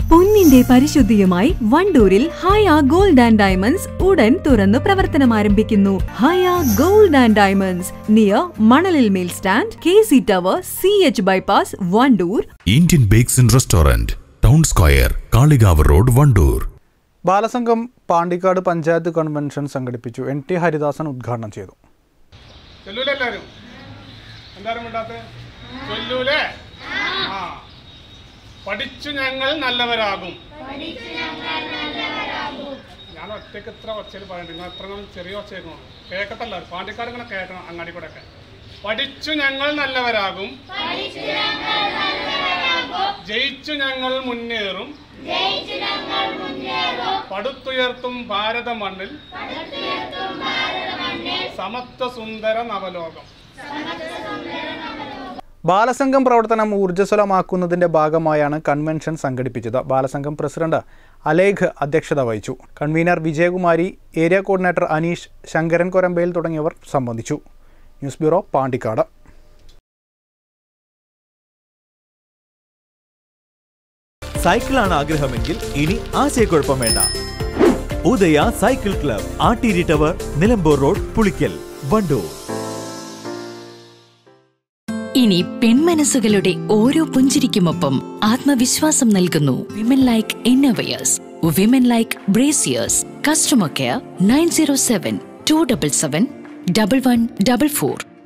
പൊന്നിന്റെ പരിശുദ്ധിയുമായി വണ്ടൂരിൽ Haya gold and diamonds ഉടൻ തുറന്നു പ്രവർത്തനം ആരംഭിക്കുന്നു Haya gold and diamonds near മണലിൽ മേൽ stand K C tower C H bypass Wandoor Indian bakes and restaurant town square Kalikavu road Wandoor Balasangham Pandikkad panchayat convention സംഘടിപ്പിച്ചു എൻ ടി ഹരിദാസൻ ഉദ്ഘാടനം ചെയ്തു ചൊല്ലൂലേ എല്ലാരും എന്താരും മിണ്ടാത്ത ചൊല്ലൂലേ ആ പഠിച്ചു ഞങ്ങൾ നല്ലവരാകും ഞാൻ ഒറ്റയ്ക്ക് ഇത്ര ഒച്ചയിൽ പറയണ്ട നിങ്ങൾ എത്ര നാൾ ചെറിയ ഒച്ചയായിരുന്നു കേൾക്കത്തല്ല പാണ്ടിക്കാട് ഇങ്ങനെ കേൾക്കണം അങ്ങാടി കൂടെ ഒക്കെ പഠിച്ചു ഞങ്ങൾ നല്ലവരാകും ജയിച്ചു ഞങ്ങൾ മുന്നേറും പടുത്തുയർത്തും ഭാരത മണ്ണിൽ സമത്വ സുന്ദര നവലോകം ബാലസംഘം പ്രവർത്തനം ഊർജ്ജസ്വലമാക്കുന്നതിന്റെ ഭാഗമായാണ് കൺവെൻഷൻ സംഘടിപ്പിച്ചത് ബാലസംഘം പ്രസിഡന്റ് അലേഖ് അധ്യക്ഷത വഹിച്ചു convener Vijayakumari area coordinator Aneesh Sankaran കൊരമ്പയിൽ തുടങ്ങിയവർ സംബന്ധിച്ചു ന്യൂസ് ബ്യൂറോ പാണ്ടിക്കാട് സൈക്കിളാണ് ആഗ്രഹമെങ്കിൽ ഇനി ആശയക്കുഴപ്പം വേണ്ട Udaya cycle club Atteeri tower Nilambur road Pulikkal Wandoor ഇനി പെൺമനസ്സുകളുടെ ഓരോ പുഞ്ചിരിക്കുമൊപ്പം ആത്മവിശ്വാസം നൽകുന്നു women like innovators women like brassieres customer care nine zero seven two double seven double one double four